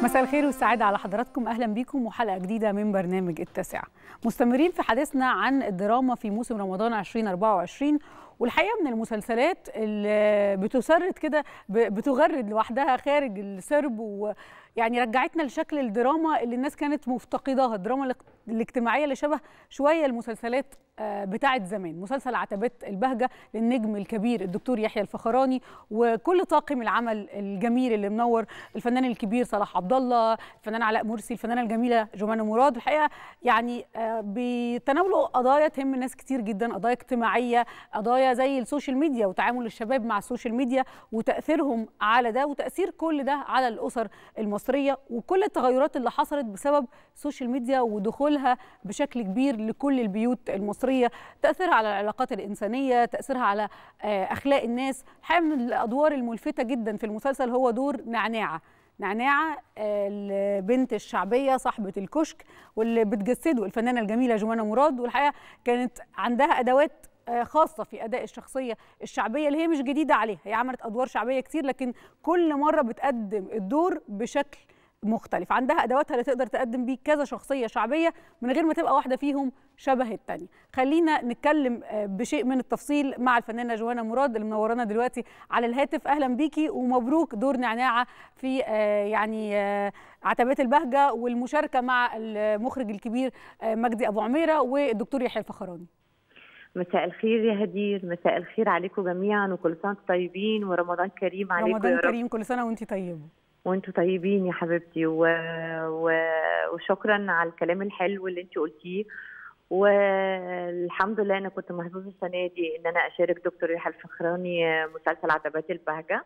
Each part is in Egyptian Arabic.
مساء الخير والسعادة على حضراتكم أهلا بيكم وحلقة جديدة من برنامج التاسعة مستمرين في حديثنا عن الدراما في موسم رمضان 2024 والحقيقة من المسلسلات اللي بتسرد كده بتغرد لوحدها خارج السرب ويعني رجعتنا لشكل الدراما اللي الناس كانت مفتقداها الدراما الاجتماعية اللي شبه شوية المسلسلات بتاعت زمان مسلسل عتبات البهجة للنجم الكبير الدكتور يحيى الفخراني وكل طاقم العمل الجميل اللي منور الفنان الكبير صلاح عبد الله الفنان علاء مرسي الفنانة الجميلة جمانة مراد الحقيقة يعني بيتناولوا قضايا تهم ناس كتير جدا قضايا اجتماعية قضايا زي السوشيال ميديا وتعامل الشباب مع السوشيال ميديا وتأثيرهم على ده وتأثير كل ده على الأسر المصرية وكل التغيرات اللي حصلت بسبب السوشيال ميديا ودخولها بشكل كبير لكل البيوت المصرية تأثيرها على العلاقات الإنسانية تأثيرها على أخلاق الناس الحقيقة من الأدوار الملفتة جدا في المسلسل هو دور نعناعة نعناعة البنت الشعبية صاحبة الكشك واللي بتجسده الفنانة الجميلة جمانة مراد والحقيقة كانت عندها أدوات خاصة في أداء الشخصية الشعبية اللي هي مش جديدة عليها هي عملت أدوار شعبية كتير لكن كل مرة بتقدم الدور بشكل مختلف عندها ادواتها اللي تقدر تقدم بيه كذا شخصيه شعبيه من غير ما تبقى واحده فيهم شبه الثانيه خلينا نتكلم بشيء من التفصيل مع الفنانه جوانا مراد اللي منورانا دلوقتي على الهاتف اهلا بيكي ومبروك دور نعناعه في يعني عتبات البهجه والمشاركه مع المخرج الكبير مجدي ابو عميره والدكتور يحيى الفخراني مساء الخير يا هدير مساء الخير عليكم جميعا وكل سنه وانتم طيبين ورمضان كريم عليكم رمضان كريم كل سنه وانت طيبه وانتوا طيبين يا حبيبتي و... و... وشكرا على الكلام الحلو اللي انت قلتيه والحمد لله انا كنت محظوظه السنه دي ان انا اشارك دكتور يحيى الفخراني مسلسل عتبات البهجه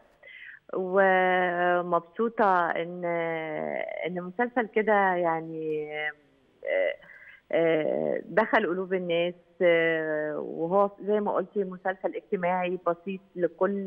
ومبسوطه ان ان مسلسل كده يعني دخل قلوب الناس وهو زي ما قلتي مسلسل اجتماعي بسيط لكل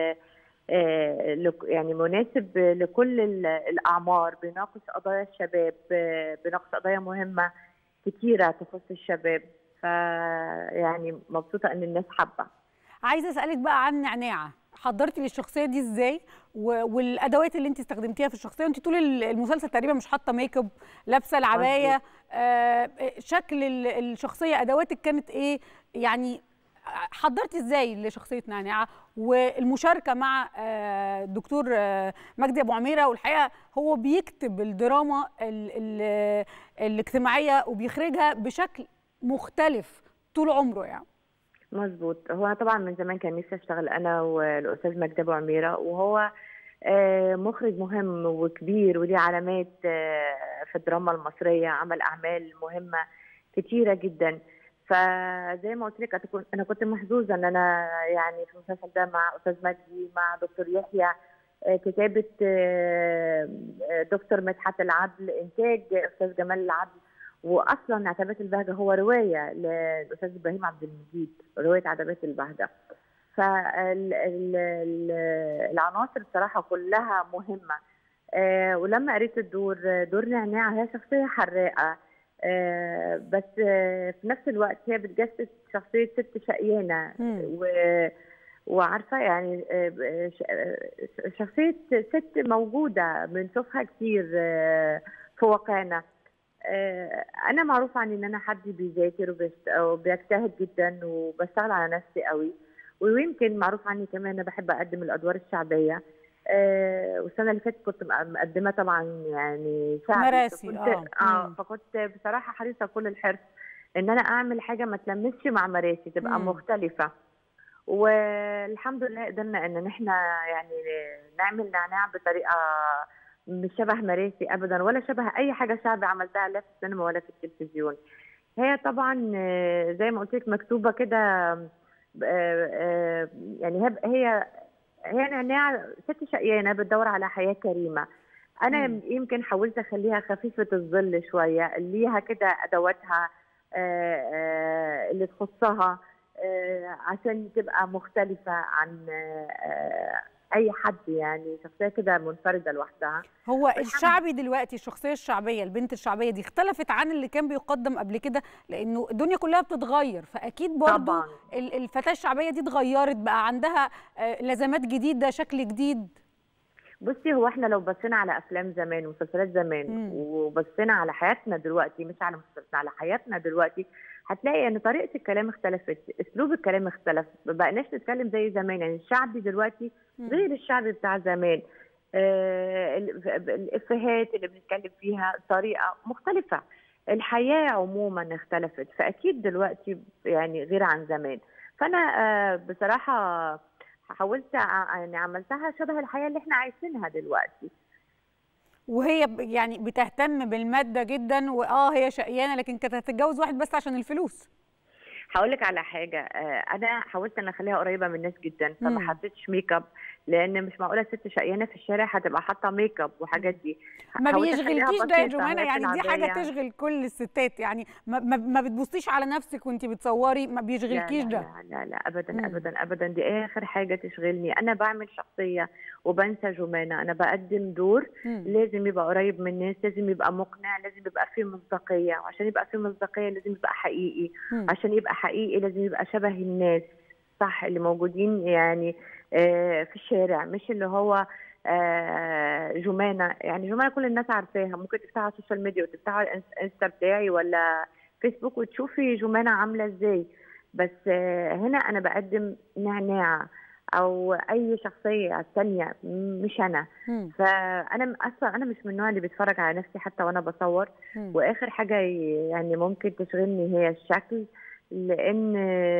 يعني مناسب لكل الاعمار بيناقش قضايا الشباب بيناقش قضايا مهمه كتيره تخص الشباب فيعني مبسوطه ان الناس حابه عايزه اسالك بقى عن نعناعه حضرتي للشخصيه دي ازاي والادوات اللي انت استخدمتيها في الشخصيه انت طول المسلسل تقريبا مش حاطه ميك اب لابسه العبايه آه شكل الشخصيه ادواتك كانت ايه يعني حضرتي ازاي لشخصيه نعناعه والمشاركه مع الدكتور مجدي ابو عميره والحقيقه هو بيكتب الدراما ال ال الاجتماعيه وبيخرجها بشكل مختلف طول عمره يعني مظبوط هو طبعا من زمان كان نفسي اشتغل انا والاستاذ مجدي ابو عميره وهو مخرج مهم وكبير وليه علامات في الدراما المصريه عمل اعمال مهمه كتيره جدا فزي ما قلت لك انا كنت محظوظه ان انا يعني في المسلسل ده مع استاذ مجدي مع دكتور يحيى كتابه دكتور مدحت العدل انتاج استاذ جمال العدل واصلا عتبات البهجه هو روايه للاستاذ ابراهيم عبد المجيد روايه عتبات البهجه فالعناصر بصراحه كلها مهمه ولما قريت الدور دور نعناع هي شخصيه حراقه آه بس آه في نفس الوقت هي بتجسد شخصية ست شقيانة و... وعارفة يعني آه شخصية ست موجودة بنشوفها كتير في واقعنا أنا معروف عني إن أنا حد بيذاكر وبيجتهد جدا وبشتغل على نفسي قوي ويمكن معروف عني كمان أنا بحب أقدم الأدوار الشعبية آه والسنه اللي فاتت كنت مقدمه طبعا يعني شعبي مراسي اه اه فكنت بصراحه حريصه كل الحرص ان انا اعمل حاجه ما تلمسش مع مراسي تبقى مم. مختلفه والحمد لله قدرنا ان احنا يعني نعمل نعناع بطريقه مش شبه مراسي ابدا ولا شبه اي حاجه شعبي عملتها لا في السينما ولا في التلفزيون هي طبعا زي ما قلت لك مكتوبه كده يعني هي هي نعناع ست شقيانه بتدور على حياه كريمه انا م. يمكن حاولت اخليها خفيفه الظل شويه ليها كده ادواتها آآ آآ اللي تخصها عشان تبقى مختلفه عن اي حد يعني شخصيه كده منفرده لوحدها هو الشعبي دلوقتي الشخصيه الشعبيه البنت الشعبيه دي اختلفت عن اللي كان بيقدم قبل كده لانه الدنيا كلها بتتغير فاكيد برضو طبعاً. الفتاه الشعبيه دي اتغيرت بقى عندها لازمات جديده شكل جديد بصي هو احنا لو بصينا على افلام زمان ومسلسلات زمان مم. وبصينا على حياتنا دلوقتي مش على مسلسلاتنا على حياتنا دلوقتي هتلاقي ان طريقه الكلام اختلفت اسلوب الكلام اختلف ما بقناش نتكلم زي زمان يعني الشعبي دلوقتي مم. غير الشعبي بتاع زمان آه، ال- الافيهات اللي بنتكلم فيها طريقه مختلفه الحياه عموما اختلفت فاكيد دلوقتي يعني غير عن زمان فانا آه، بصراحه حاولت ع- يعني عملتها شبه الحياه اللي احنا عايشينها دلوقتي وهي ب- يعني بتهتم بالماده جدا واه هي شقيانه لكن كانت هتتجوز واحد بس عشان الفلوس هقول لك على حاجه آه، انا حاولت ان اخليها قريبه من الناس جدا فما مم. حطيتش ميك اب لان مش معقوله ست شقيانه في الشارع هتبقى حاطه ميك اب وحاجات دي ما حاولت أخليها بيشغلكيش ده يا بسيطة، جمانة هي يعني دي حاجه العادية. تشغل كل الستات يعني ما, ما, ما بتبصيش على نفسك وانت بتصوري ما بيشغلكيش لا ده لا لا لا ابدا مم. ابدا ابدا دي اخر حاجه تشغلني انا بعمل شخصيه وبنسى جمانه انا بقدم دور مم. لازم يبقى قريب من الناس لازم يبقى مقنع لازم يبقى فيه مصداقيه وعشان يبقى فيه مصداقيه لازم يبقى حقيقي مم. عشان يبقى حقيقي لازم يبقى شبه الناس صح اللي موجودين يعني آه، في الشارع مش اللي هو آه، جمانة يعني جمانة كل الناس عارفاها ممكن تفتحها على السوشيال ميديا وتفتحها على الإنس- انستا بتاعي ولا فيسبوك وتشوفي جمانة عاملة ازاي بس آه، هنا انا بقدم نعناع او اي شخصية تانية مش انا مم. فانا م- اصلا انا مش من النوع اللي بيتفرج على نفسي حتى وانا بصور مم. واخر حاجه ي- يعني ممكن تشغلني هي الشكل لان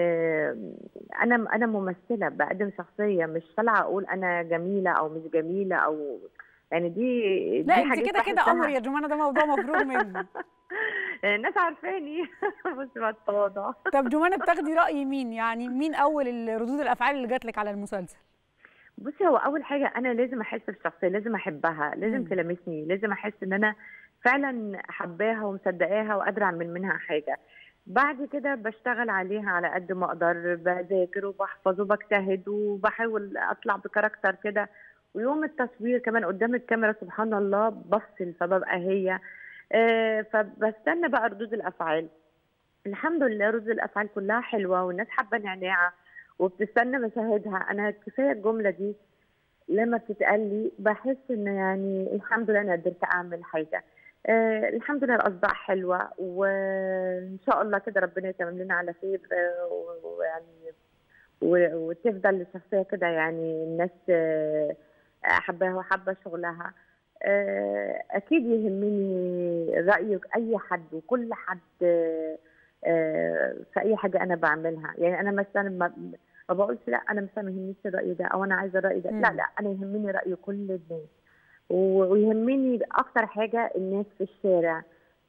انا انا ممثله بقدم شخصيه مش طالعه اقول انا جميله او مش جميله او يعني دي لا دي انت حاجات كده كده بحسها- قمر يا جمانة ده موضوع مفروغ منه الناس عارفاني بس بتواضع طب جمانة بتاخدي رأي مين يعني مين أول ال- ردود الأفعال اللي جات لك على المسلسل بصي هو اول حاجه انا لازم احس بالشخصيه لازم احبها لازم مم. تلامسني لازم احس ان انا فعلا حباها ومصدقاها وقادره اعمل منها حاجه بعد كده بشتغل عليها على قد ما اقدر بذاكر وبحفظ وبجتهد وبحاول اطلع بكاركتر كده ويوم التصوير كمان قدام الكاميرا سبحان الله بفصل فببقى هي آه، فبستنى بقى ردود الافعال الحمد لله ردود الافعال كلها حلوه والناس حابه نعناعه وبتستنى مشاهدها انا كفايه الجمله دي لما بتتقال لي بحس ان يعني الحمد لله انا قدرت اعمل حاجه آه الحمد لله الاصداء حلوه وان شاء الله كده ربنا يتمم لنا على خير آه، ويعني و- وتفضل الشخصيه كده يعني الناس آه، حباها وحابه شغلها آه، اكيد يهمني راي اي حد وكل حد آه، آه، في اي حاجه انا بعملها يعني انا مثلا ما ما بقولش لا انا مثلا ما يهمنيش الراي ده او انا عايزه الراي ده مم. لا لا انا يهمني راي كل الناس و- ويهمني اكتر حاجه الناس في الشارع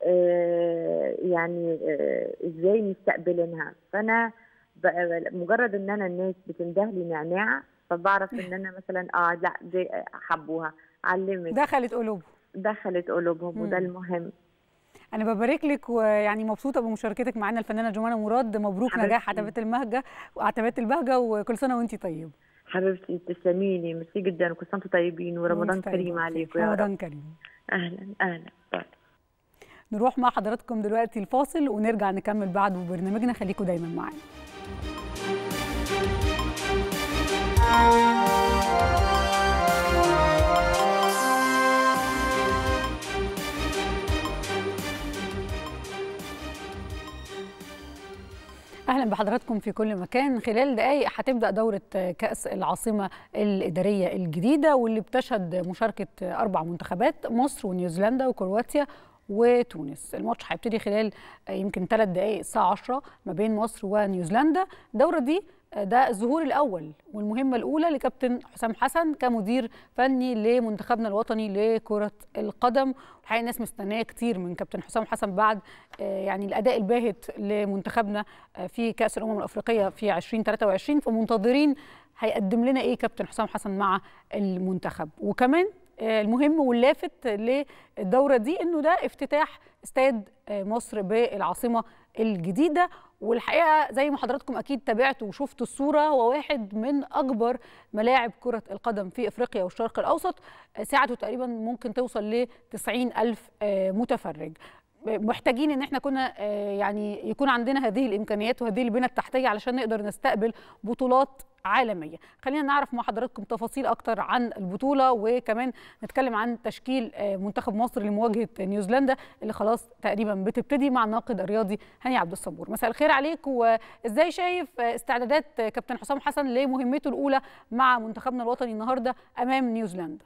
آه، يعني آه، ازاي مستقبلينها فانا ب- مجرد ان انا الناس بتنده لي نعناع فبعرف ان انا مثلا اه لا دي حبوها علمت دخلت قلوبهم دخلت قلوبهم وده مم. المهم انا ببارك لك ويعني مبسوطه بمشاركتك معانا الفنانه جمانه مراد مبروك حبيبتي. نجاح عتبات المهجه وعتبات البهجه وكل سنه وانت طيب حبيبتي تسلمي لي ميرسي جدا وكل سنه وانتم طيبين ورمضان وانت طيبة كريم بخير. عليكم يا رب رمضان كريم اهلا اهلا باي. نروح مع حضراتكم دلوقتي الفاصل ونرجع نكمل بعده برنامجنا خليكم دايما معانا اهلا بحضراتكم في كل مكان خلال دقائق هتبدا دوره كاس العاصمه الاداريه الجديده واللي بتشهد مشاركه اربع منتخبات مصر ونيوزيلندا وكرواتيا وتونس الماتش هيبتدي خلال يمكن ثلاث دقائق الساعه 10 ما بين مصر ونيوزيلندا الدوره دي ده الظهور الاول والمهمه الاولى لكابتن حسام حسن كمدير فني لمنتخبنا الوطني لكره القدم الحقيقه الناس مستنيه كتير من كابتن حسام حسن بعد آه، يعني الاداء الباهت لمنتخبنا آه، في كاس الامم الافريقيه في 2023 فمنتظرين هيقدم لنا ايه كابتن حسام حسن مع المنتخب وكمان آه، المهم واللافت للدوره دي انه ده افتتاح استاد آه، مصر بالعاصمه الجديده والحقيقه زي ما حضراتكم اكيد تابعتوا وشفتوا الصوره هو واحد من اكبر ملاعب كره القدم في افريقيا والشرق الاوسط آه، سعته تقريبا ممكن توصل ل 90 الف آه، متفرج محتاجين ان احنا كنا آه، يعني يكون عندنا هذه الامكانيات وهذه البنى التحتيه علشان نقدر نستقبل بطولات عالميه خلينا نعرف مع حضراتكم تفاصيل اكتر عن البطوله وكمان نتكلم عن تشكيل منتخب مصر لمواجهه نيوزيلندا اللي خلاص تقريبا بتبتدي مع الناقد الرياضي هاني عبد الصبور مساء الخير عليك وازاي شايف استعدادات كابتن حسام حسن لمهمته الاولى مع منتخبنا الوطني النهارده امام نيوزيلندا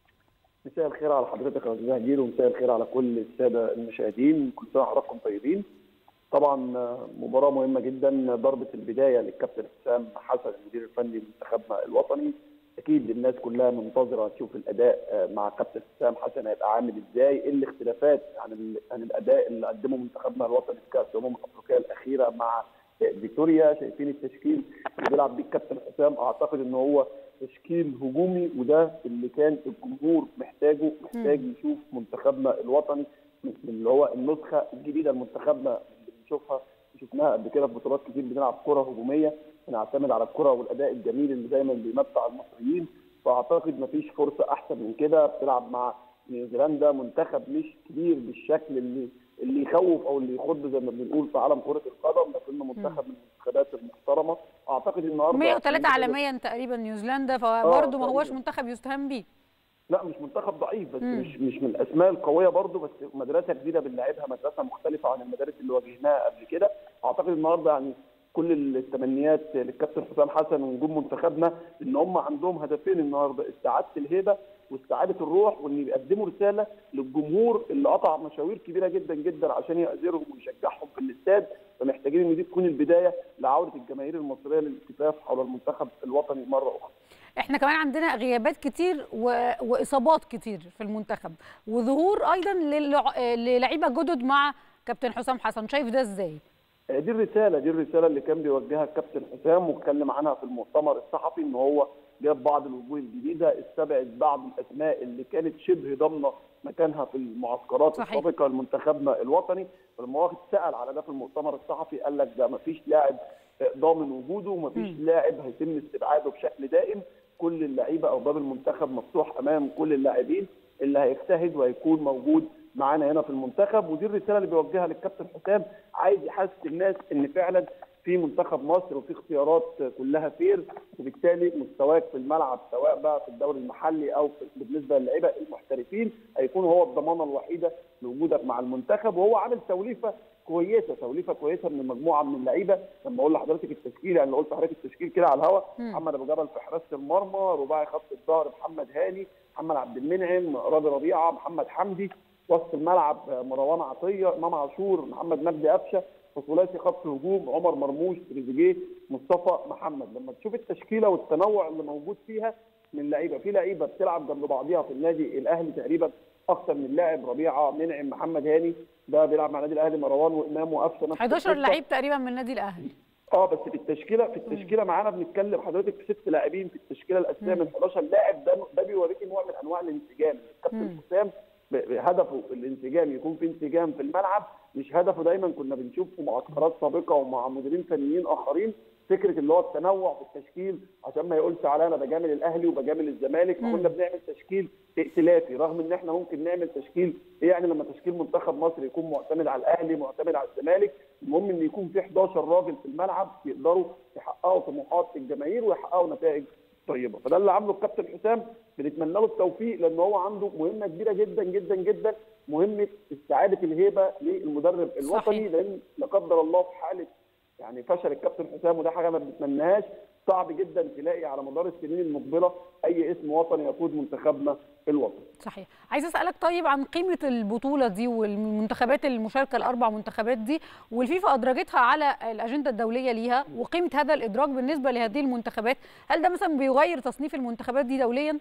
مساء الخير على حضرتك يا استاذ هجير ومساء الخير على كل الساده المشاهدين كل سنه وحضراتكم طيبين طبعا مباراه مهمه جدا ضربه البدايه للكابتن حسام حسن المدير الفني لمنتخبنا الوطني اكيد الناس كلها منتظره تشوف الاداء مع كابتن حسام حسن هيبقى عامل ازاي ايه الاختلافات عن عن الاداء اللي قدمه منتخبنا الوطني في كاس الامم الافريقيه الاخيره مع فيكتوريا شايفين التشكيل اللي بيلعب بيه الكابتن حسام اعتقد ان هو تشكيل هجومي وده اللي كان الجمهور محتاجه محتاج يشوف منتخبنا الوطني اللي هو النسخه الجديده لمنتخبنا اللي بنشوفها شفناها قبل كده في بطولات كتير بنلعب كره هجوميه بنعتمد على الكره والاداء الجميل اللي دايما بيمتع المصريين فاعتقد مفيش فرصه احسن من كده بتلعب مع نيوزيلندا منتخب مش كبير بالشكل اللي اللي يخوف او اللي يخض زي ما بنقول في عالم كره القدم لكنه منتخب من المنتخبات المحترمه اعتقد النهارده 103 عالميا تقريبا نيوزيلندا فبرضه ما هوش منتخب يستهان بيه لا مش منتخب ضعيف بس مم. مش مش من الاسماء القويه برضه بس مدرسه جديده بنلعبها مدرسه مختلفه عن المدارس اللي واجهناها قبل كده اعتقد النهارده يعني كل التمنيات للكابتن حسام حسن ونجوم منتخبنا ان هم عندهم هدفين النهارده استعاده الهيبه واستعاده الروح وان يقدموا رساله للجمهور اللي قطع مشاوير كبيره جدا جدا عشان يأزرهم ويشجعهم في الاستاد فمحتاجين ان دي تكون البدايه لعوده الجماهير المصريه للالتفاف حول المنتخب الوطني مره اخرى. احنا كمان عندنا غيابات كتير و... واصابات كتير في المنتخب وظهور ايضا للع... للعيبه جدد مع كابتن حسام حسن شايف ده ازاي؟ دي الرساله دي الرساله اللي كان بيوجهها الكابتن حسام واتكلم عنها في المؤتمر الصحفي ان هو جاب بعض الوجوه الجديده استبعد بعض الاسماء اللي كانت شبه ضامنه مكانها في المعسكرات صحيح. السابقه لمنتخبنا الوطني فلما واحد سال على ده في المؤتمر الصحفي قال لك ده ما فيش لاعب ضامن وجوده وما فيش لاعب هيتم استبعاده بشكل دائم كل اللعيبه او باب المنتخب مفتوح امام كل اللاعبين اللي هيجتهد وهيكون موجود معانا هنا في المنتخب ودي الرساله اللي بيوجهها للكابتن حسام عايز يحسس الناس ان فعلا في منتخب مصر وفي اختيارات كلها فير وبالتالي مستواك في الملعب سواء بقى في الدوري المحلي او بالنسبه للعيبه المحترفين هيكون هو الضمانه الوحيده لوجودك مع المنتخب وهو عامل توليفه كويسه توليفه كويسه من مجموعه من اللعيبه لما اقول لحضرتك التشكيل يعني قلت لحضرتك التشكيل كده على الهواء محمد ابو جبل في حراسه المرمى رباعي خط الظهر محمد هاني محمد عبد المنعم رامي ربيعه محمد حمدي وسط الملعب مروان عطيه امام عاشور محمد مجدي قفشه وثلاثي خط هجوم عمر مرموش تريزيجيه مصطفى محمد لما تشوف التشكيله والتنوع اللي موجود فيها من لعيبه في لعيبه بتلعب جنب بعضيها في النادي الاهلي تقريبا اكثر من لاعب ربيعه منعم محمد هاني ده بيلعب مع النادي الاهلي مروان وامام وقفشه 11 لعيب تقريبا من النادي الاهلي اه بس في التشكيله في التشكيله معانا بنتكلم حضرتك في ست لاعبين في التشكيله الاساسيه من 11 لاعب ده ده بيوريك نوع من انواع الانسجام الكابتن حسام هدفه الانسجام يكون في انسجام في الملعب مش هدفه دايما كنا بنشوف في معسكرات سابقه ومع مديرين فنيين اخرين فكره اللي هو التنوع في التشكيل عشان ما يقولش على انا بجامل الاهلي وبجامل الزمالك فكنا بنعمل تشكيل ائتلافي رغم ان احنا ممكن نعمل تشكيل يعني لما تشكيل منتخب مصر يكون معتمد على الاهلي معتمد على الزمالك المهم ان يكون في 11 راجل في الملعب يقدروا يحققوا طموحات الجماهير ويحققوا نتائج طيبه فده اللي عامله الكابتن حسام بنتمنى له التوفيق لان هو عنده مهمه كبيره جدا جدا جدا مهمه استعاده الهيبه للمدرب الوطني صحيح. لان لا قدر الله في حاله يعني فشل الكابتن حسام وده حاجه ما بنتمناهاش صعب جدا تلاقي على مدار السنين المقبله اي اسم وطني يقود منتخبنا الوطني. صحيح عايز اسالك طيب عن قيمه البطوله دي والمنتخبات المشاركه الاربع منتخبات دي والفيفا ادرجتها على الاجنده الدوليه ليها وقيمه هذا الادراج بالنسبه لهذه المنتخبات هل ده مثلا بيغير تصنيف المنتخبات دي دوليا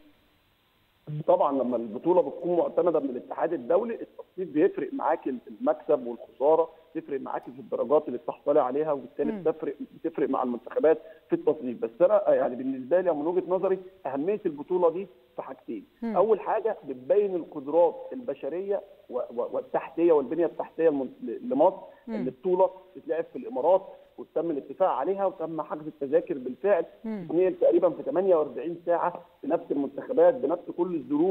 طبعا لما البطوله بتكون معتمده من الاتحاد الدولي التصنيف بيفرق معاك المكسب والخساره تفرق معاك في الدرجات اللي بتحصلي عليها وبالتالي بتفرق بتفرق مع المنتخبات في التصنيف بس انا يعني بالنسبه لي من وجهه نظري اهميه البطوله دي في حاجتين مم. اول حاجه بتبين القدرات البشريه و- و- والتحتيه والبنيه التحتيه المن- لمصر مم. اللي البطوله بتتلعب في الامارات وتم الاتفاق عليها وتم حجز التذاكر بالفعل مم. تنقل تقريبا في 48 ساعه بنفس المنتخبات بنفس كل الظروف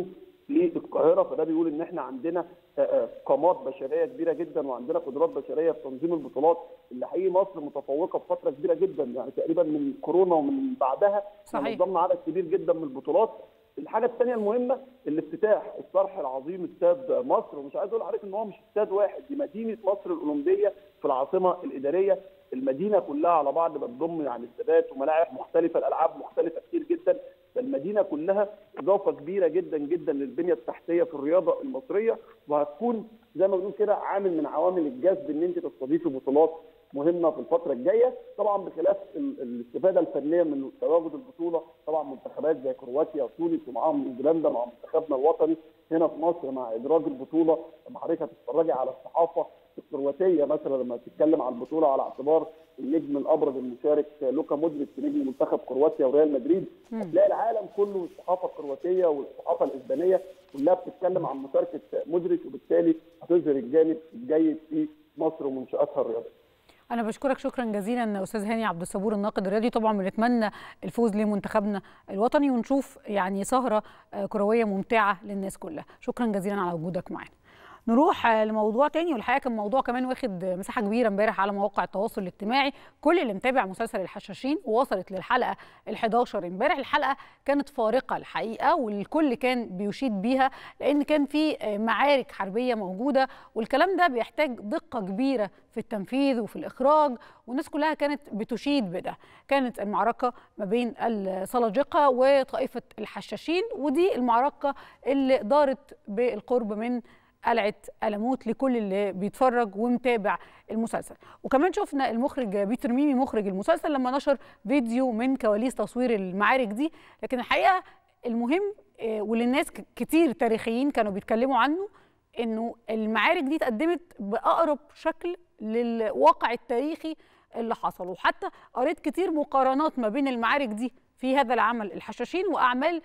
للقاهره فده بيقول ان احنا عندنا قامات بشريه كبيره جدا وعندنا قدرات بشريه في تنظيم البطولات اللي حقيقي مصر متفوقه في فتره كبيره جدا يعني تقريبا من كورونا ومن بعدها صحيح. نظمنا عدد كبير جدا من البطولات الحاجه الثانيه المهمه الافتتاح الصرح العظيم استاد مصر ومش عايز اقول لحضرتك ان هو مش استاد واحد دي مدينه مصر الاولمبيه في العاصمه الاداريه المدينه كلها على بعض بتضم يعني استادات وملاعب مختلفه الالعاب مختلفه كتير جدا المدينه كلها اضافه كبيره جدا جدا للبنيه التحتيه في الرياضه المصريه وهتكون زي ما بنقول كده عامل من عوامل الجذب ان انت تستضيفي بطولات مهمه في الفتره الجايه طبعا بخلاف الاستفاده الفنيه من تواجد البطوله طبعا منتخبات زي كرواتيا وتونس ومعاهم نيوزيلندا مع منتخبنا الوطني هنا في مصر مع ادراج البطوله لما حضرتك هتتفرجي على الصحافه الكرواتيه مثلا لما تتكلم عن البطوله على اعتبار النجم الابرز المشارك لوكا مودريتش نجم منتخب كرواتيا وريال مدريد هتلاقي العالم كله والصحافه الكرواتيه والصحافه الاسبانيه كلها بتتكلم عن مشاركه مودريتش وبالتالي هتظهر الجانب الجيد في مصر ومنشاتها الرياضيه. انا بشكرك شكرا جزيلا استاذ هاني عبد الصبور الناقد الرياضي طبعا بنتمنى الفوز لمنتخبنا الوطني ونشوف يعني سهره كرويه ممتعه للناس كلها شكرا جزيلا على وجودك معنا نروح لموضوع تاني والحقيقه كان موضوع كمان واخد مساحه كبيره امبارح على مواقع التواصل الاجتماعي كل اللي متابع مسلسل الحشاشين ووصلت للحلقه ال11 امبارح الحلقه كانت فارقه الحقيقه والكل كان بيشيد بيها لان كان في معارك حربيه موجوده والكلام ده بيحتاج دقه كبيره في التنفيذ وفي الاخراج والناس كلها كانت بتشيد بده كانت المعركه ما بين السلاجقه وطائفه الحشاشين ودي المعركه اللي دارت بالقرب من قلعه ألموت لكل اللي بيتفرج ومتابع المسلسل وكمان شفنا المخرج بيتر ميمي مخرج المسلسل لما نشر فيديو من كواليس تصوير المعارك دي لكن الحقيقه المهم واللي الناس كتير تاريخيين كانوا بيتكلموا عنه انه المعارك دي اتقدمت باقرب شكل للواقع التاريخي اللي حصل وحتى قريت كتير مقارنات ما بين المعارك دي في هذا العمل الحشاشين واعمال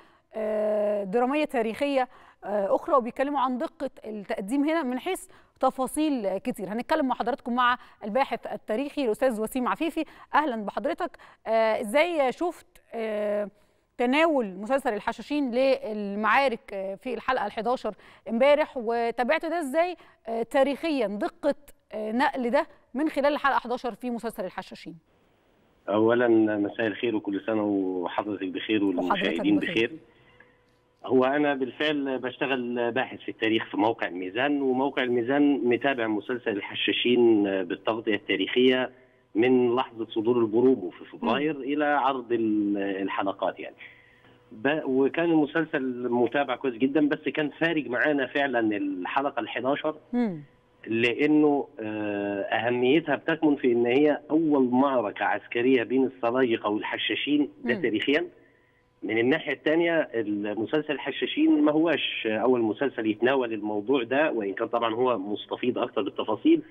دراميه تاريخيه اخرى وبيتكلموا عن دقه التقديم هنا من حيث تفاصيل كتير هنتكلم مع حضراتكم مع الباحث التاريخي الاستاذ وسيم عفيفي اهلا بحضرتك ازاي شفت تناول مسلسل الحشاشين للمعارك في الحلقه ال11 امبارح وتابعت ده ازاي تاريخيا دقه نقل ده من خلال الحلقه 11 في مسلسل الحشاشين اولا مساء الخير وكل سنه وحضرتك بخير والمشاهدين بخير هو انا بالفعل بشتغل باحث في التاريخ في موقع الميزان وموقع الميزان متابع مسلسل الحشاشين بالتغطيه التاريخيه من لحظه صدور البرومو في فبراير م. الى عرض الحلقات يعني وكان المسلسل متابع كويس جدا بس كان فارق معانا فعلا الحلقه ال11 لانه اهميتها بتكمن في ان هي اول معركه عسكريه بين السلاجقه والحشاشين ده تاريخيا من الناحيه الثانيه المسلسل الحشاشين ما هواش اول مسلسل يتناول الموضوع ده وان كان طبعا هو مستفيض اكثر بالتفاصيل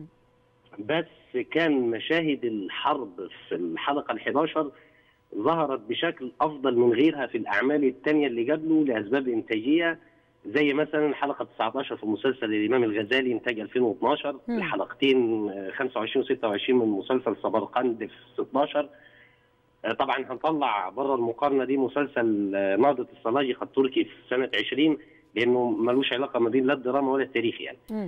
بس كان مشاهد الحرب في الحلقه ال11 ظهرت بشكل افضل من غيرها في الاعمال الثانيه اللي قبله لاسباب انتاجيه زي مثلا الحلقه 19 في مسلسل الامام الغزالي انتاج 2012 م. الحلقتين 25 و26 من مسلسل سمرقند في 16 طبعا هنطلع بره المقارنه دي مسلسل نهضه السلاجقه التركي في سنه 20 لانه ملوش علاقه ما بين لا الدراما ولا التاريخ يعني. م.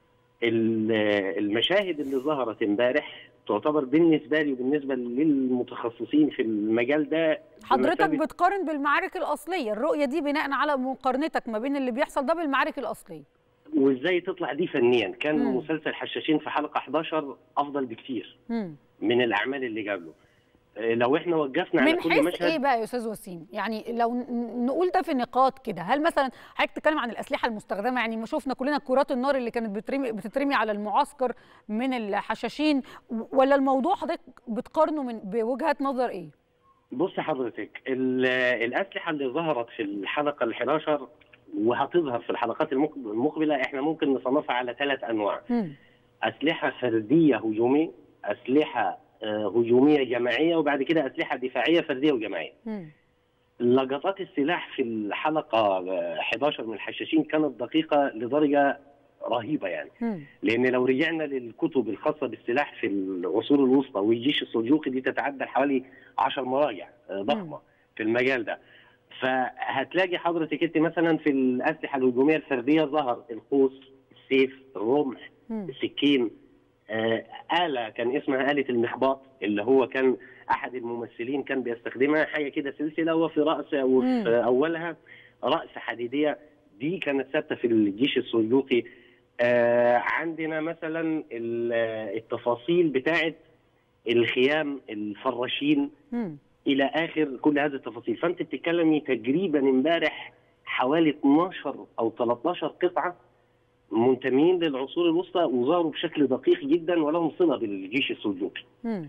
المشاهد اللي ظهرت امبارح تعتبر بالنسبه لي وبالنسبه للمتخصصين في المجال ده حضرتك بتقارن بالمعارك الاصليه الرؤيه دي بناء على مقارنتك ما بين اللي بيحصل ده بالمعارك الاصليه وازاي تطلع دي فنيا كان مم. مسلسل حشاشين في حلقه 11 افضل بكتير مم. من الاعمال اللي قبله لو احنا وقفنا على كل مشهد من حيث ايه بقى يا استاذ وسيم يعني لو نقول ده في نقاط كده هل مثلا حضرتك تتكلم عن الاسلحه المستخدمه يعني ما شفنا كلنا كرات النار اللي كانت بترمي بتترمي على المعسكر من الحشاشين ولا الموضوع حضرتك بتقارنه من بوجهه نظر ايه بص حضرتك الاسلحه اللي ظهرت في الحلقه ال11 وهتظهر في الحلقات المقبله احنا ممكن نصنفها على ثلاث انواع م. اسلحه فرديه هجوميه اسلحه هجوميه جماعيه وبعد كده اسلحه دفاعيه فرديه وجماعيه. لقطات السلاح في الحلقه 11 من الحشاشين كانت دقيقه لدرجه رهيبه يعني. م. لان لو رجعنا للكتب الخاصه بالسلاح في العصور الوسطى والجيش السلجوقي دي تتعدى حوالي 10 مراجع ضخمه م. في المجال ده. فهتلاقي حضرتك انت مثلا في الاسلحه الهجوميه الفرديه ظهر القوس السيف الرمح مم. السكين آه آلة كان اسمها آلة المخباط اللي هو كان أحد الممثلين كان بيستخدمها حاجة كده سلسلة وفي رأس مم. وفي أولها رأس حديدية دي كانت ثابتة في الجيش السلجوقي آه عندنا مثلا ال- التفاصيل بتاعة الخيام الفراشين مم. الى اخر كل هذه التفاصيل فانت بتتكلمي تقريبا امبارح حوالي 12 او 13 قطعه منتمين للعصور الوسطى وظهروا بشكل دقيق جدا ولهم صله بالجيش السلجوقي. مم.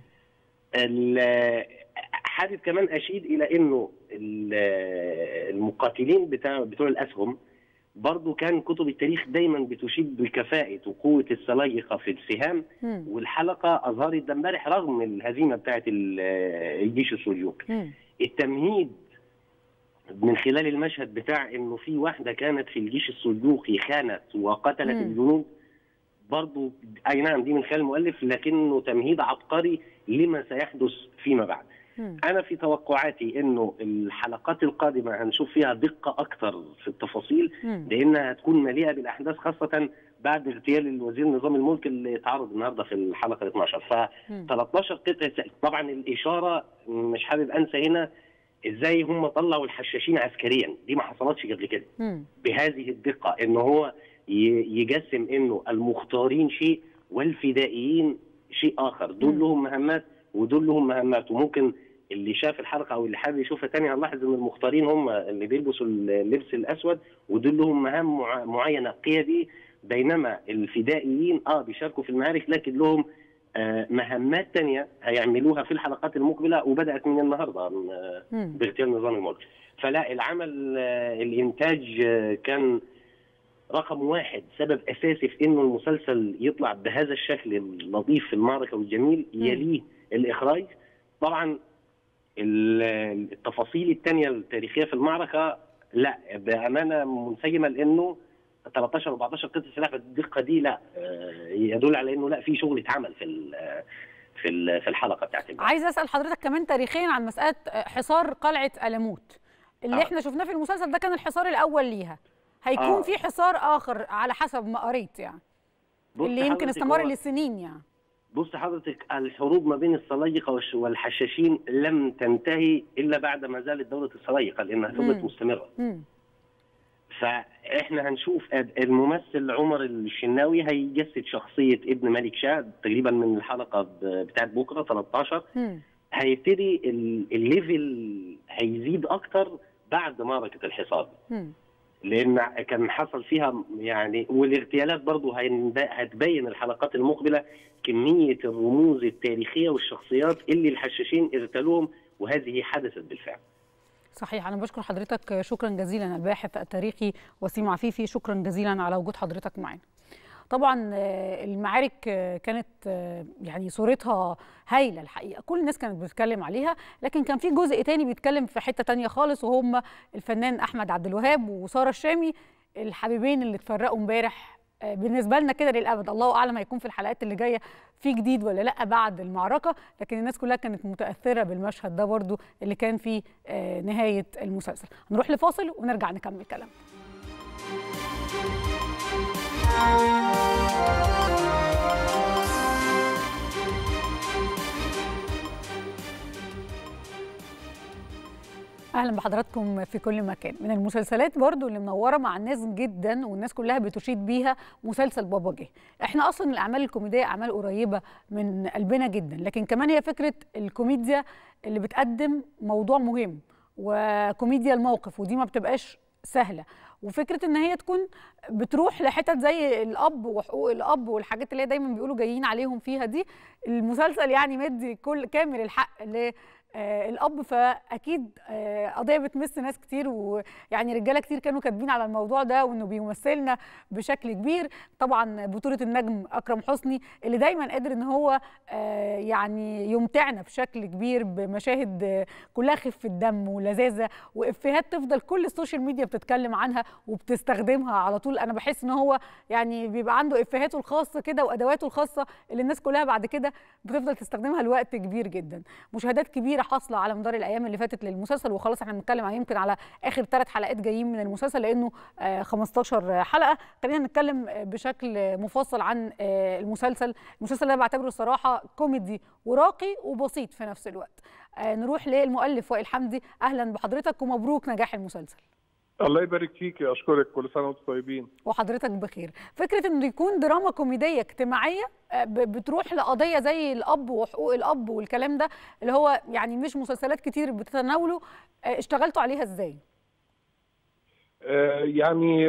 ال- حابب كمان اشيد الى انه ال- المقاتلين بتاع بتوع الاسهم برضو كان كتب التاريخ دايما بتشيد بكفاءه وقوه السلاجقه في السهام مم. والحلقه اظهرت ده امبارح رغم الهزيمه بتاعت ال- الجيش السلجوقي. مم. التمهيد من خلال المشهد بتاع انه في واحده كانت في الجيش السلجوقي خانت وقتلت مم. الجنود برضو اي نعم دي من خلال المؤلف لكنه تمهيد عبقري لما سيحدث فيما بعد. مم. انا في توقعاتي انه الحلقات القادمه هنشوف فيها دقه اكثر في التفاصيل مم. لانها هتكون مليئه بالاحداث خاصه بعد اغتيال الوزير نظام الملك اللي اتعرض النهارده في الحلقه ال 12 ف مم. 13 قطعه طبعا الاشاره مش حابب انسى هنا ازاي هم طلعوا الحشاشين عسكريا دي ما حصلتش قبل كده مم. بهذه الدقه ان هو ي- يجسم انه المختارين شيء والفدائيين شيء اخر دول مم. لهم مهمات ودول لهم مهمات وممكن اللي شاف الحلقه او اللي حابب يشوفها تاني هنلاحظ ان المختارين هم اللي بيلبسوا اللبس الاسود ودول لهم مهام مع- معينه قيادي بينما الفدائيين اه بيشاركوا في المعارك لكن لهم آه، مهمات تانية هيعملوها في الحلقات المقبلة وبدأت من النهاردة آه، مم. باغتيال نظام الملك فلا العمل آه، الإنتاج آه، كان رقم واحد سبب أساسي في إنه المسلسل يطلع بهذا الشكل اللطيف في المعركة والجميل مم. يليه الإخراج طبعا ال- التفاصيل التانية التاريخية في المعركة لا بأمانة منسجمة لأنه 13 14 قطعه سلاح بالدقه دي لا آه، يدل على انه لا في شغل اتعمل في ال- في ال- في الحلقه بتاعت امبارح. عايز اسال حضرتك كمان تاريخيا عن مساله حصار قلعه الموت اللي آه. احنا شفناه في المسلسل ده كان الحصار الاول ليها هيكون آه. في حصار اخر على حسب ما قريت يعني بص اللي يمكن حضرتك استمر هو- لسنين يعني بص حضرتك الحروب ما بين السلاجقه والش- والحشاشين لم تنتهي الا بعد ما زالت دوله السلاجقه لانها فضلت مم. مستمره مم. فاحنا هنشوف أد- الممثل عمر الشناوي هيجسد شخصيه ابن ملك شاه تقريبا من الحلقه ب- بتاعت بكره 13 مم. هيبتدي ال- الليفل هيزيد اكتر بعد معركه الحصار مم. لان كان حصل فيها يعني والاغتيالات برضه هينب- هتبين الحلقات المقبله كميه الرموز التاريخيه والشخصيات اللي الحشاشين اغتالوهم وهذه حدثت بالفعل. صحيح انا بشكر حضرتك شكرا جزيلا الباحث التاريخي وسيم عفيفي شكرا جزيلا على وجود حضرتك معنا طبعا آه، المعارك آه، كانت آه، يعني صورتها هايله الحقيقه كل الناس كانت بتتكلم عليها لكن كان في جزء تاني بيتكلم في حته تانية خالص وهم الفنان احمد عبد الوهاب وساره الشامي الحبيبين اللي اتفرقوا امبارح آه، بالنسبه لنا كده للابد الله اعلم هيكون في الحلقات اللي جايه في جديد ولا لا بعد المعركه لكن الناس كلها كانت متاثره بالمشهد ده برضو اللي كان في آه، نهايه المسلسل نروح لفاصل ونرجع نكمل كلام اهلا بحضراتكم في كل مكان من المسلسلات برضو اللي منوره مع الناس جدا والناس كلها بتشيد بيها مسلسل بابا جه احنا اصلا الاعمال الكوميديه اعمال قريبه من قلبنا جدا لكن كمان هي فكره الكوميديا اللي بتقدم موضوع مهم وكوميديا الموقف ودي ما بتبقاش سهله وفكره ان هي تكون بتروح لحتت زي الاب وحقوق الاب والحاجات اللي هي دايما بيقولوا جايين عليهم فيها دي المسلسل يعني مدي كل كامل الحق ل آه، الاب فاكيد آه، قضيه بتمس ناس كتير ويعني رجاله كتير كانوا كاتبين على الموضوع ده وانه بيمثلنا بشكل كبير طبعا بطوله النجم اكرم حسني اللي دايما قادر ان هو آه، يعني يمتعنا بشكل كبير بمشاهد آه، كلها خفه دم ولذاذه وافيهات تفضل كل السوشيال ميديا بتتكلم عنها وبتستخدمها على طول انا بحس ان هو يعني بيبقى عنده افيهاته الخاصه كده وادواته الخاصه اللي الناس كلها بعد كده بتفضل تستخدمها لوقت كبير جدا مشاهدات كبيره كبيره حاصله على مدار الايام اللي فاتت للمسلسل وخلاص احنا بنتكلم عن يمكن على اخر ثلاث حلقات جايين من المسلسل لانه 15 حلقه خلينا نتكلم بشكل مفصل عن المسلسل المسلسل ده بعتبره الصراحه كوميدي وراقي وبسيط في نفس الوقت نروح للمؤلف وائل حمدي اهلا بحضرتك ومبروك نجاح المسلسل الله يبارك فيك اشكرك كل سنه وانتم طيبين وحضرتك بخير فكره انه يكون دراما كوميديه اجتماعيه بتروح لقضيه زي الاب وحقوق الاب والكلام ده اللي هو يعني مش مسلسلات كتير بتتناوله اشتغلتوا عليها ازاي آه يعني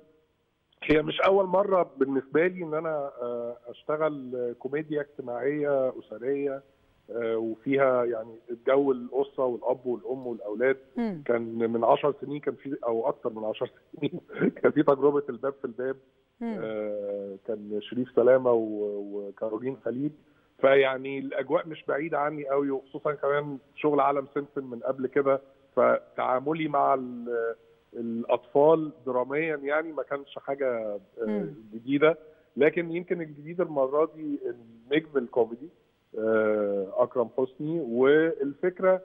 هي مش اول مره بالنسبه لي ان انا اشتغل كوميديا اجتماعيه اسريه وفيها يعني الجو الاسره والاب والام والاولاد م. كان من 10 سنين كان في او اكثر من 10 سنين كان في تجربه الباب في الباب آه كان شريف سلامه وكارولين خليل فيعني الاجواء مش بعيده عني قوي وخصوصا كمان شغل عالم سمسم من قبل كده فتعاملي مع الاطفال دراميا يعني ما كانش حاجه آه جديده لكن يمكن الجديد المره دي النجم الكوميدي اكرم حسني والفكره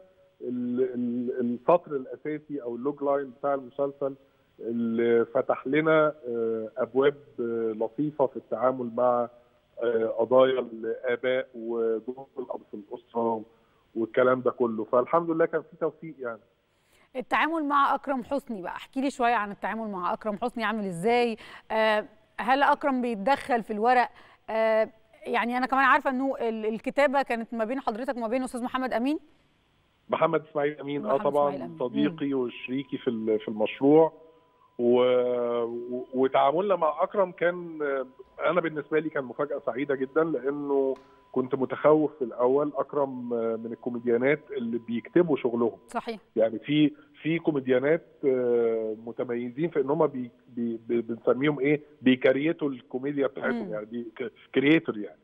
السطر الاساسي او اللوج لاين بتاع المسلسل اللي فتح لنا ابواب لطيفه في التعامل مع قضايا الاباء ودور الاب في الاسره والكلام ده كله فالحمد لله كان في توفيق يعني التعامل مع اكرم حسني بقى احكي لي شويه عن التعامل مع اكرم حسني عامل ازاي هل اكرم بيتدخل في الورق يعني انا كمان عارفه انه الكتابه كانت ما بين حضرتك وما بين استاذ محمد امين محمد اسماعيل امين اه طبعا أمين. صديقي مم. وشريكي في في المشروع و... وتعاملنا مع اكرم كان انا بالنسبه لي كان مفاجاه سعيده جدا لانه كنت متخوف في الاول اكرم من الكوميديانات اللي بيكتبوا شغلهم صحيح يعني في في كوميديانات متميزين في ان هم بي بي بنسميهم ايه بيكريتوا الكوميديا بتاعتهم يعني بي كرييتور يعني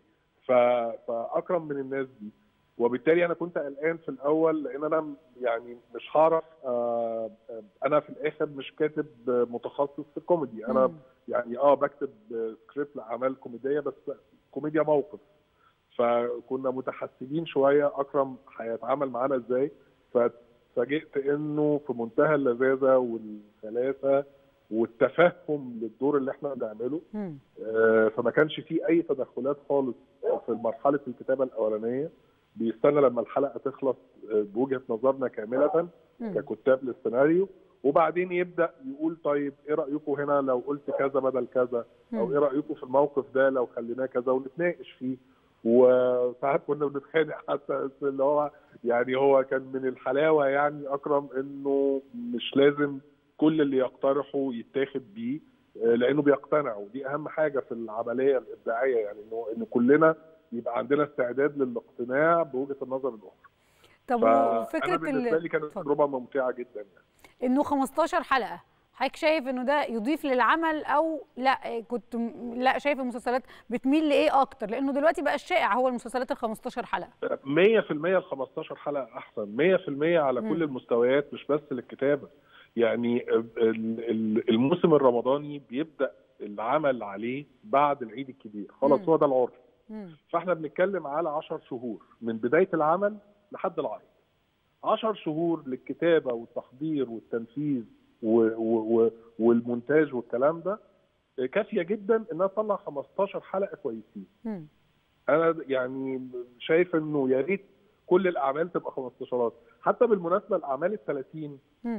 فاكرم من الناس دي وبالتالي انا كنت قلقان في الاول لان انا يعني مش هعرف انا في الاخر مش كاتب متخصص في الكوميدي انا مم. يعني اه بكتب سكريبت لاعمال كوميديه بس كوميديا موقف فكنا متحسبين شويه اكرم هيتعامل معانا ازاي فاتفاجئت انه في منتهى اللذاذه والسلاسه والتفهم للدور اللي احنا بنعمله آه فما كانش فيه اي تدخلات خالص في مرحله الكتابه الاولانيه بيستنى لما الحلقه تخلص بوجهه نظرنا كامله ككتاب للسيناريو وبعدين يبدا يقول طيب ايه رايكم هنا لو قلت كذا بدل كذا او ايه رايكم في الموقف ده لو خليناه كذا ونتناقش فيه وساعات كنا بنتخانق حتى اللي هو يعني هو كان من الحلاوه يعني اكرم انه مش لازم كل اللي يقترحه يتاخد بيه لانه بيقتنع ودي اهم حاجه في العمليه الابداعيه يعني انه ان كلنا يبقى عندنا استعداد للاقتناع بوجهه النظر الاخرى. طب وفكره بالنسبه لي كانت تجربه ممتعه جدا يعني. انه 15 حلقه حضرتك شايف انه ده يضيف للعمل او لا كنت لا شايف المسلسلات بتميل لايه اكتر لانه دلوقتي بقى الشائع هو المسلسلات ال 15 حلقه 100% ال 15 حلقه احسن 100% على كل المستويات مش بس للكتابه يعني الموسم الرمضاني بيبدا العمل عليه بعد العيد الكبير خلاص هو ده العرف فاحنا بنتكلم على 10 شهور من بدايه العمل لحد العرض 10 شهور للكتابه والتحضير والتنفيذ و و والمونتاج والكلام ده كافيه جدا انها تطلع 15 حلقه كويسين. انا يعني شايف انه يا ريت كل الاعمال تبقى 15 حتى بالمناسبه الاعمال ال 30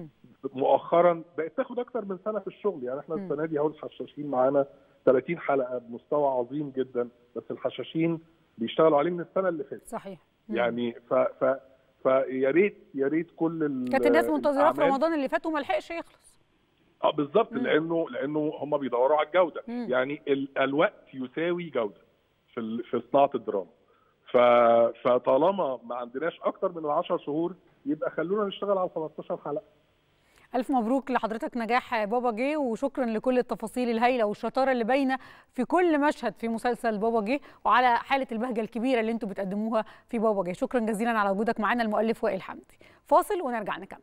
مؤخرا بقت تاخد اكتر من سنه في الشغل يعني احنا السنه دي اهو الحشاشين معانا 30 حلقه بمستوى عظيم جدا بس الحشاشين بيشتغلوا عليه من السنه اللي فاتت صحيح يعني ف ف فيا ريت يا ريت كل كانت الناس منتظراه في رمضان اللي فات وما لحقش يخلص اه بالظبط لانه لانه هم بيدوروا على الجوده مم. يعني ال... الوقت يساوي جوده في ال... في صناعه الدراما ف... فطالما ما عندناش اكتر من 10 شهور يبقى خلونا نشتغل على 15 حلقه ألف مبروك لحضرتك نجاح بابا جه وشكرا لكل التفاصيل الهائلة والشطارة اللي باينة في كل مشهد في مسلسل بابا جه وعلى حالة البهجة الكبيرة اللي انتم بتقدموها في بابا جه شكرا جزيلا على وجودك معنا المؤلف وائل حمدي فاصل ونرجع نكمل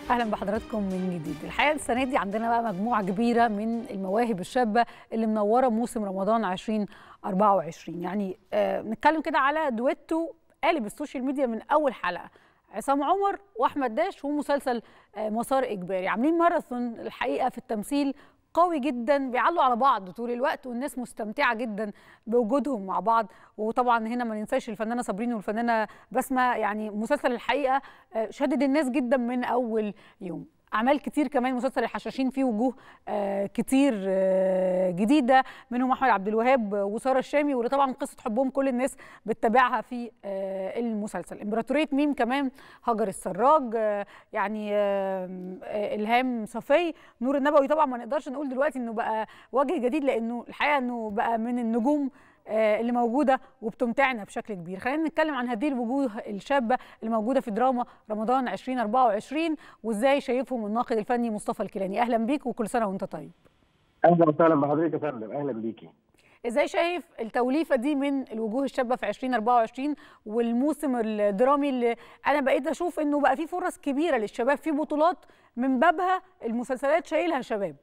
اهلا بحضراتكم من جديد الحقيقه السنه دي عندنا بقى مجموعه كبيره من المواهب الشابه اللي منوره موسم رمضان 2024 يعني آه نتكلم كده على دويتو قالب السوشيال ميديا من اول حلقه عصام عمر واحمد داش ومسلسل آه مسار اجباري عاملين ماراثون الحقيقه في التمثيل قوي جدا بيعلوا على بعض طول الوقت والناس مستمتعه جدا بوجودهم مع بعض وطبعا هنا ما ننساش الفنانه صابرين والفنانه بسمه يعني مسلسل الحقيقه شدد الناس جدا من اول يوم اعمال كتير كمان مسلسل الحشاشين فيه وجوه آه كتير آه جديده منهم احمد عبد الوهاب وساره الشامي واللي طبعا قصه حبهم كل الناس بتتابعها في آه المسلسل امبراطوريه ميم كمان هاجر السراج يعني الهام صفي نور النبوي طبعا ما نقدرش نقول دلوقتي انه بقى وجه جديد لانه الحقيقه انه بقى من النجوم اللي موجوده وبتمتعنا بشكل كبير خلينا نتكلم عن هذه الوجوه الشابه اللي موجوده في دراما رمضان 2024 وازاي شايفهم الناقد الفني مصطفى الكيلاني اهلا بيك وكل سنه وانت طيب اهلا وسهلا بحضرتك يا فندم اهلا بيكي ازاي شايف التوليفه دي من الوجوه الشابه في 2024 والموسم الدرامي اللي انا بقيت اشوف انه بقى في فرص كبيره للشباب في بطولات من بابها المسلسلات شايلها شباب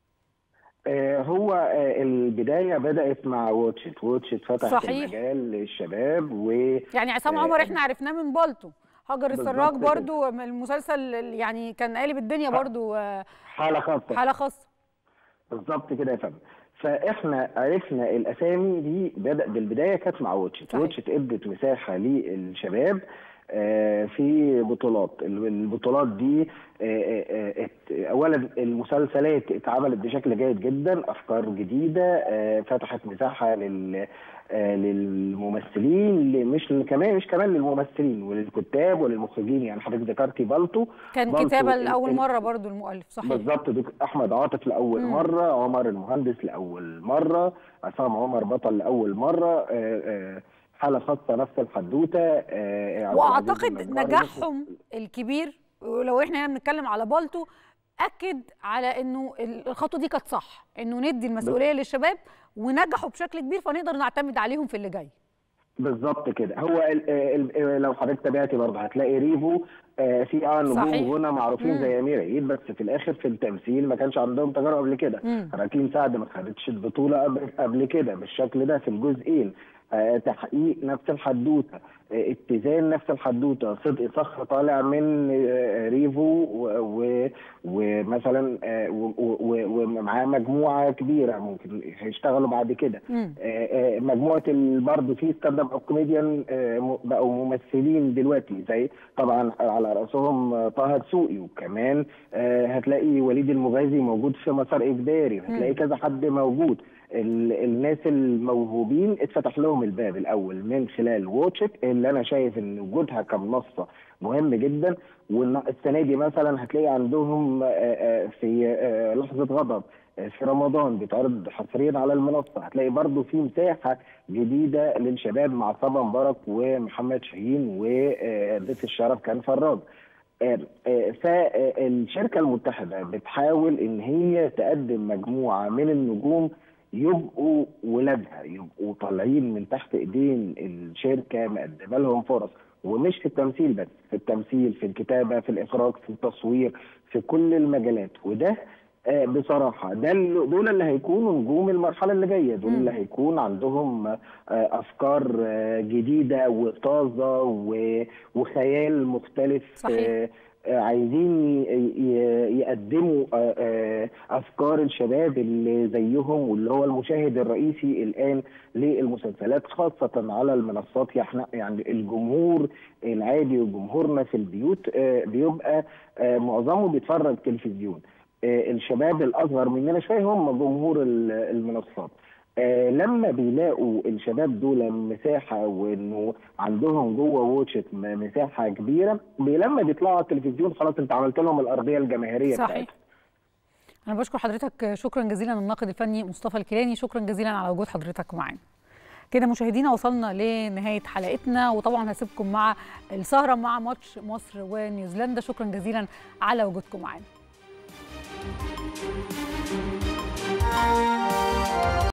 هو البدايه بدات مع واتشت واتشت فتحت صحيح. المجال للشباب و يعني عصام عمر احنا عرفناه من بالطو هاجر السراج برضو المسلسل يعني كان قالب الدنيا برضو حاله خاصه حاله خاصه بالظبط كده يا فندم فاحنا عرفنا الاسامي دي بدا بالبدايه كانت مع واتشت واتشت ادت مساحه للشباب في بطولات البطولات دي اولا المسلسلات اتعملت بشكل جيد جدا افكار جديده فتحت مساحه لل للممثلين مش كمان مش كمان للممثلين وللكتاب وللمخرجين يعني حضرتك ذكرتي بالطو كان كتابه لاول مره برضو المؤلف صحيح بالظبط احمد عاطف لاول مم. مره عمر المهندس لاول مره عصام عمر بطل لاول مره حاله خاصه نفس الحدوته واعتقد نجاحهم الكبير ولو احنا هنا بنتكلم على بالتو اكد على انه الخطوه دي كانت صح انه ندي المسؤوليه للشباب ونجحوا بشكل كبير فنقدر نعتمد عليهم في اللي جاي بالظبط كده هو ال ال لو حضرتك تابعتي برضه هتلاقي ريفو آه في اه نجوم غنى معروفين زي امير عيد بس في الاخر في التمثيل ما كانش عندهم تجارب قبل كده راكين سعد ما خدتش البطوله قبل, قبل كده بالشكل ده في الجزئين آه تحقيق نفس الحدوته آه اتزان نفس الحدوته صدق صخر طالع من آه ريفو ومثلا ومعاه مجموعه كبيره ممكن هيشتغلوا بعد كده مجموعه برضه في ستاند اب كوميديان بقوا ممثلين دلوقتي زي طبعا على راسهم طه دسوقي وكمان هتلاقي وليد المغازي موجود في مسار اجباري هتلاقي كذا حد موجود الناس الموهوبين اتفتح لهم الباب الاول من خلال واتشت اللي انا شايف ان وجودها كمنصه مهم جدا والسنه دي مثلا هتلاقي عندهم في لحظه غضب في رمضان بيتعرض حصريا على المنصه هتلاقي برضو في مساحه جديده للشباب مع صبا مبارك ومحمد شاهين وضيف الشرف كان فراج فالشركه المتحده بتحاول ان هي تقدم مجموعه من النجوم يبقوا ولادها يبقوا طالعين من تحت ايدين الشركه مقدمه لهم فرص ومش في التمثيل بس في التمثيل في الكتابه في الاخراج في التصوير في كل المجالات وده آه بصراحه ده دول اللي هيكونوا نجوم المرحله اللي جايه دول اللي هيكون عندهم آه افكار آه جديده وطازه وخيال مختلف صحيح. عايزين يقدموا افكار الشباب اللي زيهم واللي هو المشاهد الرئيسي الان للمسلسلات خاصه على المنصات يعني الجمهور العادي وجمهورنا في البيوت بيبقى معظمه بيتفرج تلفزيون الشباب الاصغر مننا شويه هم جمهور المنصات آه لما بيلاقوا الشباب دول مساحه وانه عندهم جوه واتشت مساحه كبيره لما بيطلعوا على التلفزيون خلاص انت عملت لهم الارضيه الجماهيريه صحيح. بتاعتهم. انا بشكر حضرتك شكرا جزيلا الناقد الفني مصطفى الكيلاني شكرا جزيلا على وجود حضرتك معانا كده مشاهدينا وصلنا لنهايه حلقتنا وطبعا هسيبكم مع السهره مع ماتش مصر ونيوزيلندا شكرا جزيلا على وجودكم معانا